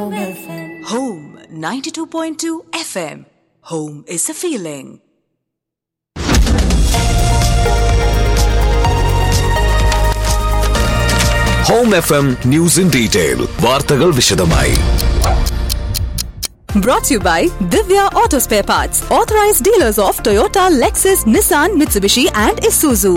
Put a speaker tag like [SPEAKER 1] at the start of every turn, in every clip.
[SPEAKER 1] Home FM.
[SPEAKER 2] Home 92.2 FM. Home is a feeling.
[SPEAKER 3] Home F M news in detail വാർത്തകൾ വിശദമായി
[SPEAKER 2] Brought to you by Divya Auto Spare Parts, authorized dealers of Toyota, Lexus, Nissan, Mitsubishi, and Isuzu.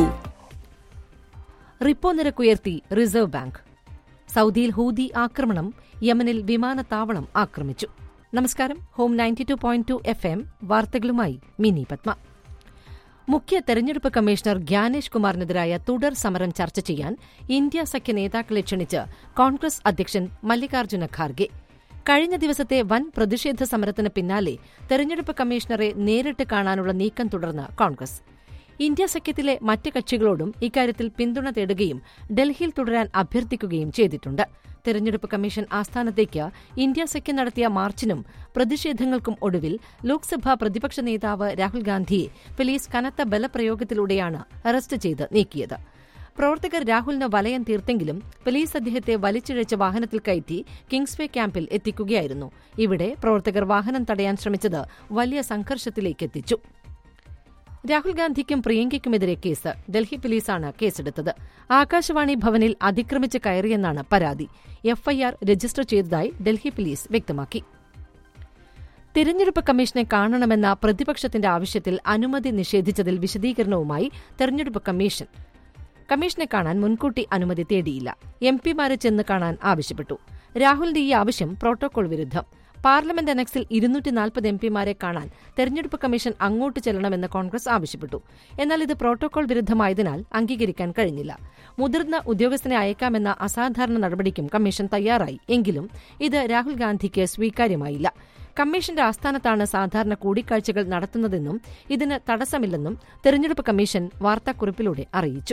[SPEAKER 4] Repo നിരക്കുയർത്തി reserve bank സൗദിയിൽ Houthi ആക്രമണം യമനിൽ വിമാനത്താവളം ആക്രമിച്ചു നമസ്കാരം home ninety two point two F M വാർത്തകളുമായി മിനി പത്മ മുഖ്യ തെരഞ്ഞെടുപ്പ് കമ്മീഷണർ ഗ്യാനേഷ് കുമാറിനെതിരായ തുടർ സമരം ചർച്ച ചെയ്യാൻ ഇന്ത്യ സഖ്യ നേതാക്കളെ ക്ഷണിച്ച് കോൺഗ്രസ് അധ്യക്ഷൻ മല്ലികാർജ്ജുന ഖാർഗെ കഴിഞ്ഞ ദിവസത്തെ വൻ പ്രതിഷേധ സമരത്തിന് പിന്നാലെ തെരഞ്ഞെടുപ്പ് കമ്മീഷണറെ നേരിട്ട് കാണാനുള്ള നീക്കം തുടർന്ന് കോൺഗ്രസ് ഇന്ത്യ സഖ്യത്തിലെ മറ്റ് കക്ഷികളോടും ഇക്കാര്യത്തിൽ പിന്തുണ തേടുകയും ഡൽഹിയിൽ തുടരാൻ അഭ്യർത്ഥിക്കുകയും ചെയ്തിട്ടുണ്ട് തെരഞ്ഞെടുപ്പ് കമ്മീഷൻ ആസ്ഥാനത്തേക്ക് ഇന്ത്യ സഖ്യം നടത്തിയ മാർച്ചിനും പ്രതിഷേധങ്ങൾക്കും ഒടുവിൽ ലോക്സഭാ പ്രതിപക്ഷ നേതാവ് രാഹുൽ ഗാന്ധിയെ പോലീസ് കനത്ത ബലപ്രയോഗത്തിലൂടെയാണ് അറസ്റ്റ് ചെയ്ത് നീക്കിയത് പ്രവർത്തകർ രാഹുലിന് വലയം തീർത്തെങ്കിലും പോലീസ് അദ്ദേഹത്തെ വലിച്ചിഴച്ച വാഹനത്തിൽ കയറ്റി കിങ്സ്വേ ക്യാമ്പിൽ എത്തിക്കുകയായിരുന്നു ഇവിടെ പ്രവർത്തകർ വാഹനം തടയാൻ ശ്രമിച്ചത് വലിയ സംഘർഷത്തിലേക്ക് എത്തിച്ചു രാഹുൽ ഗാന്ധിക്കും പ്രിയങ്കയ്ക്കുമെതിരെ കേസ് ഡൽഹി പോലീസാണ് കേസെടുത്തത് ആകാശവാണി ഭവനിൽ അതിക്രമിച്ച് കയറിയെന്നാണ് പരാതി എഫ്ഐആർ രജിസ്റ്റർ ചെയ്തതായി ഡൽഹി പോലീസ് വ്യക്തമാക്കി തിരഞ്ഞെടുപ്പ് കമ്മീഷനെ കാണണമെന്ന പ്രതിപക്ഷത്തിന്റെ ആവശ്യത്തിൽ അനുമതി നിഷേധിച്ചതിൽ വിശദീകരണവുമായി തെരഞ്ഞെടുപ്പ് കമ്മീഷൻ കമ്മീഷനെ കാണാൻ മുൻകൂട്ടി അനുമതി തേടിയില്ല എം പിമാരെ ചെന്ന് കാണാൻ ആവശ്യപ്പെട്ടു രാഹുലിന്റെ ഈ ആവശ്യം പ്രോട്ടോകോൾ വിരുദ്ധം പാർലമെന്റ് അനക്സിൽ ഇരുന്നൂറ്റി നാൽപ്പത് എം പിമാരെ കാണാൻ തെരഞ്ഞെടുപ്പ് കമ്മീഷൻ അങ്ങോട്ട് ചെല്ലണമെന്ന് കോൺഗ്രസ് ആവശ്യപ്പെട്ടു എന്നാൽ ഇത് പ്രോട്ടോകോൾ വിരുദ്ധമായതിനാൽ അംഗീകരിക്കാൻ കഴിഞ്ഞില്ല മുതിർന്ന ഉദ്യോഗസ്ഥനെ അയക്കാമെന്ന അസാധാരണ നടപടിക്കും കമ്മീഷൻ തയ്യാറായി എങ്കിലും ഇത് രാഹുൽ ഗാന്ധിക്ക് സ്വീകാര്യമായില്ല കമ്മീഷന്റെ ആസ്ഥാനത്താണ് സാധാരണ കൂടിക്കാഴ്ചകൾ നടത്തുന്നതെന്നും ഇതിന് തടസ്സമില്ലെന്നും തെരഞ്ഞെടുപ്പ് കമ്മീഷൻ വാർത്താക്കുറിപ്പിലൂടെ അറിയിച്ചു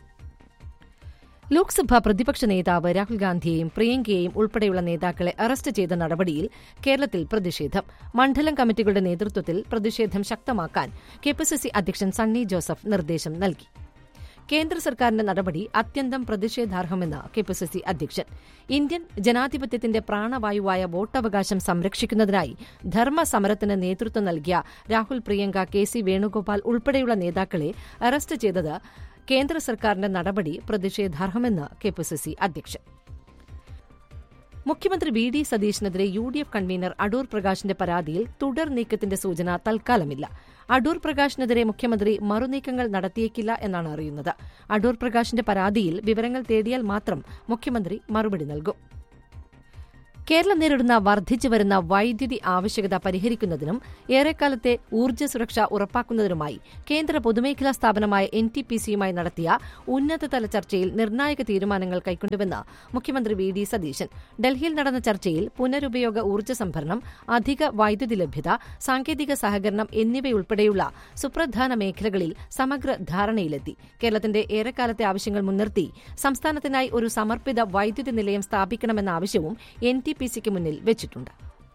[SPEAKER 4] ലോക്സഭാ പ്രതിപക്ഷ നേതാവ് രാഹുൽ ഗാന്ധിയെയും പ്രിയങ്കയെയും ഉൾപ്പെടെയുള്ള നേതാക്കളെ അറസ്റ്റ് ചെയ്ത നടപടിയിൽ കേരളത്തിൽ പ്രതിഷേധം മണ്ഡലം കമ്മിറ്റികളുടെ നേതൃത്വത്തിൽ പ്രതിഷേധം ശക്തമാക്കാൻ കെപിസിസി അധ്യക്ഷൻ സണ്ണി ജോസഫ് നിർദ്ദേശം നൽകി കേന്ദ്ര സർക്കാരിന്റെ നടപടി അത്യന്തം പ്രതിഷേധാർഹമെന്ന് കെപിസിസി അധ്യക്ഷൻ ഇന്ത്യൻ ജനാധിപത്യത്തിന്റെ പ്രാണവായുവായ വോട്ടവകാശം സംരക്ഷിക്കുന്നതിനായി ധർമ്മ സമരത്തിന് നേതൃത്വം നൽകിയ രാഹുൽ പ്രിയങ്ക കെ സി വേണുഗോപാൽ ഉൾപ്പെടെയുള്ള നേതാക്കളെ അറസ്റ്റ് ചെയ്തത് കേന്ദ്ര സർക്കാരിന്റെ നടപടി പ്രതിഷേധാർഹമെന്ന് കെപിസിസി അധ്യക്ഷൻ മുഖ്യമന്ത്രി വി ഡി സതീശനെതിരെ U D F convener Adoor പ്രകാശിന്റെ പരാതിയിൽ തുടർ നീക്കത്തിന്റെ സൂചന തൽക്കാലമില്ല അടൂർ പ്രകാശിനെതിരെ മുഖ്യമന്ത്രി മറുനീക്കങ്ങൾ നടത്തിയേക്കില്ല എന്നാണ് അറിയുന്നത് അടൂർ പ്രകാശിന്റെ പരാതിയിൽ വിവരങ്ങൾ തേടിയാൽ മാത്രം മുഖ്യമന്ത്രി മറുപടി നൽകും കേരളം നേരിടുന്ന വർദ്ധിച്ചുവരുന്ന വൈദ്യുതി ആവശ്യകത പരിഹരിക്കുന്നതിനും ഏറെക്കാലത്തെ ഊർജ്ജ സുരക്ഷ ഉറപ്പാക്കുന്നതിനുമായി കേന്ദ്ര പൊതുമേഖലാ സ്ഥാപനമായ എൻ ടി പി സിയുമായി നടത്തിയ ഉന്നതതല ചർച്ചയിൽ നിർണായക തീരുമാനങ്ങൾ കൈക്കൊണ്ടുവെന്ന് മുഖ്യമന്ത്രി വി ഡി സതീശൻ ഡൽഹിയിൽ നടന്ന ചർച്ചയിൽ പുനരുപയോഗ ഊർജ്ജ സംഭരണം അധിക വൈദ്യുതി ലഭ്യത സാങ്കേതിക സഹകരണം എന്നിവയുൾപ്പെടെയുള്ള സുപ്രധാന മേഖലകളിൽ സമഗ്ര ധാരണയിലെത്തി കേരളത്തിന്റെ ഏറെക്കാലത്തെ ആവശ്യങ്ങൾ മുൻനിർത്തി സംസ്ഥാനത്തിനായി ഒരു സമർപ്പിത വൈദ്യുതി നിലയം സ്ഥാപിക്കണമെന്ന ആവശ്യവും എൻ ടി പി സിക്ക് മുന്നിൽ വെച്ചിട്ടുണ്ട്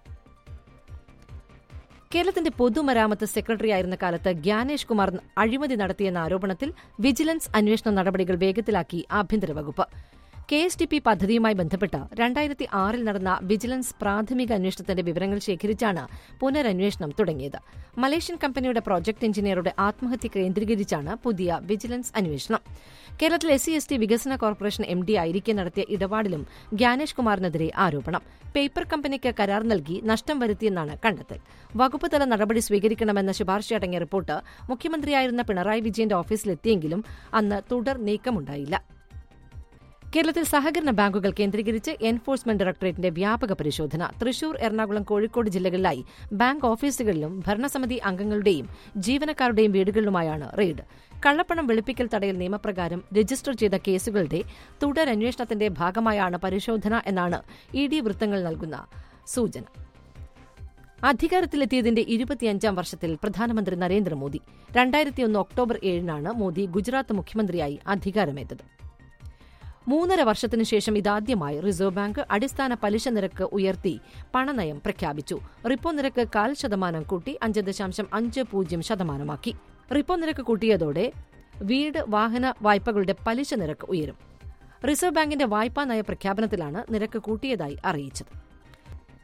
[SPEAKER 4] കേരളത്തിന്റെ പൊതുമരാമത്ത് സെക്രട്ടറിയായിരുന്ന കാലത്ത് ഗ്യാനേഷ് കുമാർ അഴിമതി നടത്തിയെന്ന ആരോപണത്തിൽ വിജിലൻസ് അന്വേഷണ നടപടികൾ വേഗത്തിലാക്കി ആഭ്യന്തര വകുപ്പ് കെ എസ് ടി പി പദ്ധതിയുമായി ബന്ധപ്പെട്ട് രണ്ടായിരത്തി ആറിൽ നടന്ന വിജിലൻസ് പ്രാഥമിക അന്വേഷണത്തിന്റെ വിവരങ്ങൾ ശേഖരിച്ചാണ് പുനരന്വേഷണം തുടങ്ങിയത് മലേഷ്യൻ കമ്പനിയുടെ പ്രോജക്ട് എഞ്ചിനീയറുടെ ആത്മഹത്യ കേന്ദ്രീകരിച്ചാണ് പുതിയ വിജിലൻസ് അന്വേഷണം കേരളത്തിൽ എസ് സി എസ് ടി വികസന കോർപ്പറേഷൻ എം ഡി ആയിരിക്കെ നടത്തിയ ഇടപാടിലും ഗ്യാനേഷ് കുമാറിനെതിരെ ആരോപണം പേപ്പർ കമ്പനിക്ക് കരാർ നൽകി നഷ്ടം വരുത്തിയെന്നാണ് കണ്ടെത്തൽ വകുപ്പ് തല നടപടി സ്വീകരിക്കണമെന്ന ശുപാർശയടങ്ങിയ റിപ്പോർട്ട് മുഖ്യമന്ത്രിയായിരുന്ന പിണറായി വിജയന്റെ ഓഫീസിലെത്തിയെങ്കിലും അന്ന് തുടർ നീക്കമുണ്ടായില്ല കേരളത്തിൽ സഹകരണ ബാങ്കുകൾ കേന്ദ്രീകരിച്ച് എൻഫോഴ്സ്മെന്റ് ഡയറക്ടറേറ്റിന്റെ വ്യാപക പരിശോധന തൃശൂർ എറണാകുളം കോഴിക്കോട് ജില്ലകളിലായി ബാങ്ക് ഓഫീസുകളിലും ഭരണസമിതി അംഗങ്ങളുടെയും ജീവനക്കാരുടെയും വീടുകളിലുമായാണ് റെയ്ഡ് കള്ളപ്പണം വെളുപ്പിക്കൽ തടയൽ നിയമപ്രകാരം രജിസ്റ്റർ ചെയ്ത കേസുകളുടെ തുടരന്വേഷണത്തിന്റെ ഭാഗമായാണ് പരിശോധന എന്നാണ് ഇ ഡി വൃത്തങ്ങൾ നൽകുന്ന സൂചന അധികാരത്തിലെത്തിയതിന്റെ ഇരുപത്തിയഞ്ചാം വർഷത്തിൽ പ്രധാനമന്ത്രി നരേന്ദ്രമോദി രണ്ടായിരത്തിയൊന്ന് ഒക്ടോബർ ഏഴിനാണ് മോദി ഗുജറാത്ത് മുഖ്യമന്ത്രിയായി അധികാരമേറ്റത് മൂന്നര വർഷത്തിനു ശേഷം ഇതാദ്യമായി റിസർവ് ബാങ്ക് അടിസ്ഥാന പലിശ നിരക്ക് ഉയർത്തി പണനയം പ്രഖ്യാപിച്ചു റിപ്പോ നിരക്ക് കാൽ ശതമാനം കൂട്ടി അഞ്ച് ദശാംശം അഞ്ച് പൂജ്യം ശതമാനമാക്കി റിപ്പോ നിരക്ക് കൂട്ടിയതോടെ വീട് വാഹന വായ്പകളുടെ പലിശ നിരക്ക് ഉയരും റിസർവ് ബാങ്കിന്റെ വായ്പാ നയ പ്രഖ്യാപനത്തിലാണ് നിരക്ക് കൂട്ടിയതായി അറിയിച്ചത്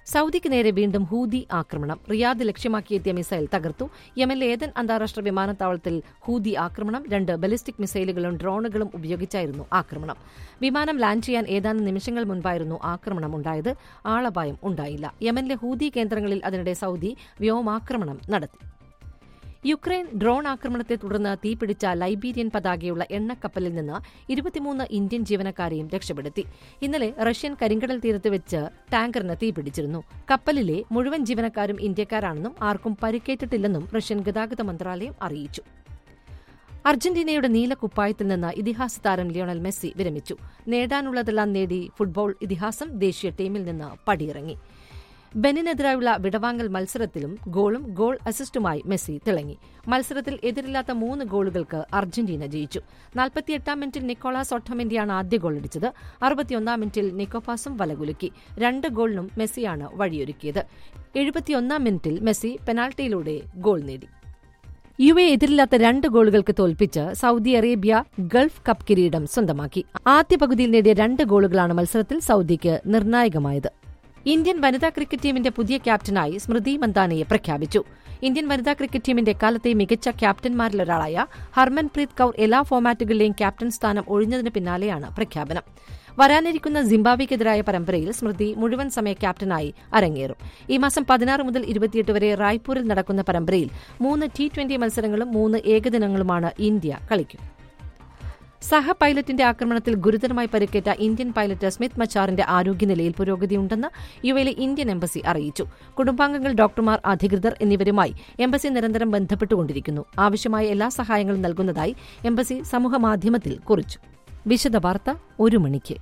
[SPEAKER 4] സൌദിക്ക് നേരെ വീണ്ടും ഹൂതി ആക്രമണം റിയാദ് ലക്ഷ്യമാക്കിയെത്തിയ മിസൈൽ തകർത്തു യമനിലെ ഏതൻ അന്താരാഷ്ട്ര വിമാനത്താവളത്തിൽ ഹൂതി ആക്രമണം രണ്ട് ബലിസ്റ്റിക് മിസൈലുകളും ഡ്രോണുകളും ഉപയോഗിച്ചായിരുന്നു ആക്രമണം വിമാനം ലാൻഡ് ചെയ്യാൻ ഏതാനും നിമിഷങ്ങൾ മുൻപായിരുന്നു ആക്രമണം ഉണ്ടായത് ആളപായം ഉണ്ടായില്ല യമനിലെ ഹൂതി കേന്ദ്രങ്ങളിൽ അതിനിടെ സൌദി വ്യോമാക്രമണം നടത്തി യുക്രൈൻ ഡ്രോൺ ആക്രമണത്തെ തുടർന്ന് തീപിടിച്ച ലൈബീരിയൻ പതാകയുള്ള എണ്ണക്കപ്പലിൽ നിന്ന് ഇരുപത്തിമൂന്ന് ഇന്ത്യൻ ജീവനക്കാരെയും രക്ഷപ്പെടുത്തി ഇന്നലെ റഷ്യൻ കരിങ്കടൽ തീരത്ത് വെച്ച് ടാങ്കറിന് തീപിടിച്ചിരുന്നു കപ്പലിലെ മുഴുവൻ ജീവനക്കാരും ഇന്ത്യക്കാരാണെന്നും ആർക്കും പരിക്കേറ്റിട്ടില്ലെന്നും റഷ്യൻ ഗതാഗത മന്ത്രാലയം അറിയിച്ചു അർജന്റീനയുടെ നീലക്കുപ്പായത്തിൽ നിന്ന് ഇതിഹാസ താരം ലിയോണൽ മെസ്സി വിരമിച്ചു നേടാനുള്ളതെല്ലാം നേടി ഫുട്ബോൾ ഇതിഹാസം ദേശീയ ടീമിൽ നിന്ന് പടിയിറങ്ങി ബെനിനെതിരായുള്ള വിടവാങ്ങൽ മത്സരത്തിലും ഗോളും ഗോൾ അസിസ്റ്റുമായി മെസ്സി തിളങ്ങി മത്സരത്തിൽ എതിരില്ലാത്ത മൂന്ന് ഗോളുകൾക്ക് അർജന്റീന ജയിച്ചു നാൽപ്പത്തിയെട്ടാം മിനിറ്റിൽ നിക്കോളാസ് ഒട്ടമെന്റിയാണ് ആദ്യ ഗോളടിച്ചത് അറുപത്തിയൊന്നാം മിനിറ്റിൽ നിക്കോപാസും വലകുലുക്കി രണ്ട് ഗോളിനും മെസ്സിയാണ് വഴിയൊരുക്കിയത് എഴുപത്തിയൊന്നാം മിനിറ്റിൽ മെസ്സി പെനാൽറ്റിയിലൂടെ ഗോൾ നേടി യു എ എതിരില്ലാത്ത രണ്ട് ഗോളുകൾക്ക് തോൽപ്പിച്ച് സൌദി അറേബ്യ ഗൾഫ് കപ്പ് കിരീടം സ്വന്തമാക്കി ആദ്യ പകുതിയിൽ നേടിയ രണ്ട് ഗോളുകളാണ് മത്സരത്തിൽ സൌദിക്ക് നിർണായകമായത് ഇന്ത്യൻ വനിതാ ക്രിക്കറ്റ് ടീമിന്റെ പുതിയ ക്യാപ്റ്റനായി സ്മൃതി മന്ദാനയെ പ്രഖ്യാപിച്ചു ഇന്ത്യൻ വനിതാ ക്രിക്കറ്റ് ടീമിന്റെ കാലത്തെ മികച്ച ക്യാപ്റ്റന്മാരിലൊരാളായ ഹർമൻപ്രീത് കൌർ എല്ലാ ഫോമാറ്റുകളിലെയും ക്യാപ്റ്റൻ സ്ഥാനം ഒഴിഞ്ഞതിന് പിന്നാലെയാണ് പ്രഖ്യാപനം വരാനിരിക്കുന്ന സിംബാബ്വെക്കെതിരായ പരമ്പരയിൽ സ്മൃതി മുഴുവൻ സമയ ക്യാപ്റ്റനായി അരങ്ങേറും ഈ മാസം പതിനാറ് മുതൽ ഇരുപത്തിയെട്ട് വരെ റായ്പൂരിൽ നടക്കുന്ന പരമ്പരയിൽ മൂന്ന് ടി ട്വന്റി മത്സരങ്ങളും മൂന്ന് ഏകദിനങ്ങളുമാണ് ഇന്ത്യ കളിക്കും സഹ പൈലറ്റിന്റെ ആക്രമണത്തിൽ ഗുരുതരമായി പരിക്കേറ്റ ഇന്ത്യൻ പൈലറ്റ് സ്മിത്ത് മച്ചാറിന്റെ ആരോഗ്യനിലയിൽ പുരോഗതിയുണ്ടെന്ന് യുഎയിലെ ഇന്ത്യൻ എംബസി അറിയിച്ചു കുടുംബാംഗങ്ങൾ ഡോക്ടർമാർ അധികൃതർ എന്നിവരുമായി എംബസി നിരന്തരം ബന്ധപ്പെട്ടുകൊണ്ടിരിക്കുന്നു ആവശ്യമായ എല്ലാ സഹായങ്ങളും നൽകുന്നതായി എംബസി സമൂഹമാധ്യമത്തിൽ കുറിച്ചു വിശദ വാർത്ത ഒരു മണിക്ക്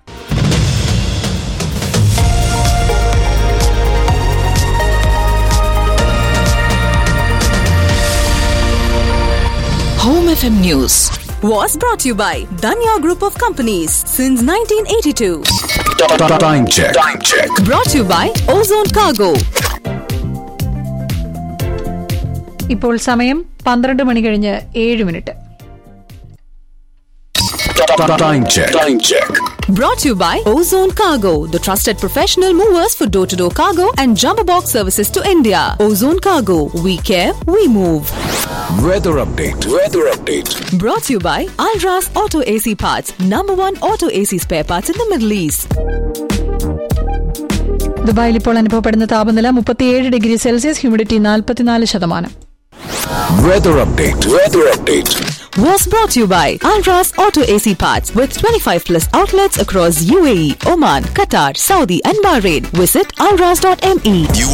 [SPEAKER 2] Home FM News was brought to you by Danya Group of Companies since 1982.
[SPEAKER 3] Time check. Time check.
[SPEAKER 2] Brought to you by Ozone Cargo.
[SPEAKER 1] ഇപ്പോൾ സമയം പന്ത്രണ്ട് മണി കഴിഞ്ഞ് ഏഴ് minute
[SPEAKER 3] Time check. Time check.
[SPEAKER 2] Brought to you by Ozone Cargo, the trusted professional movers for door to door cargo and jumbo box services to India. Ozone Cargo, we care, we move.
[SPEAKER 3] Weather update. Weather update.
[SPEAKER 2] Brought to you by Alras Auto AC Parts, number one auto AC spare parts in the Middle East.
[SPEAKER 1] ദുബായിൽ ഇപ്പോൾ അനുഭവപ്പെടുന്ന താപനില മുപ്പത്തിയേഴ് degree Celsius humidity നാൽപ്പത്തിനാല് ശതമാനം
[SPEAKER 3] Weather update. Weather update.
[SPEAKER 2] Was brought to you by Alras Auto AC Parts with 25 plus outlets across UAE, Oman, Qatar, Saudi, and Bahrain. Visit alras.me.
[SPEAKER 3] You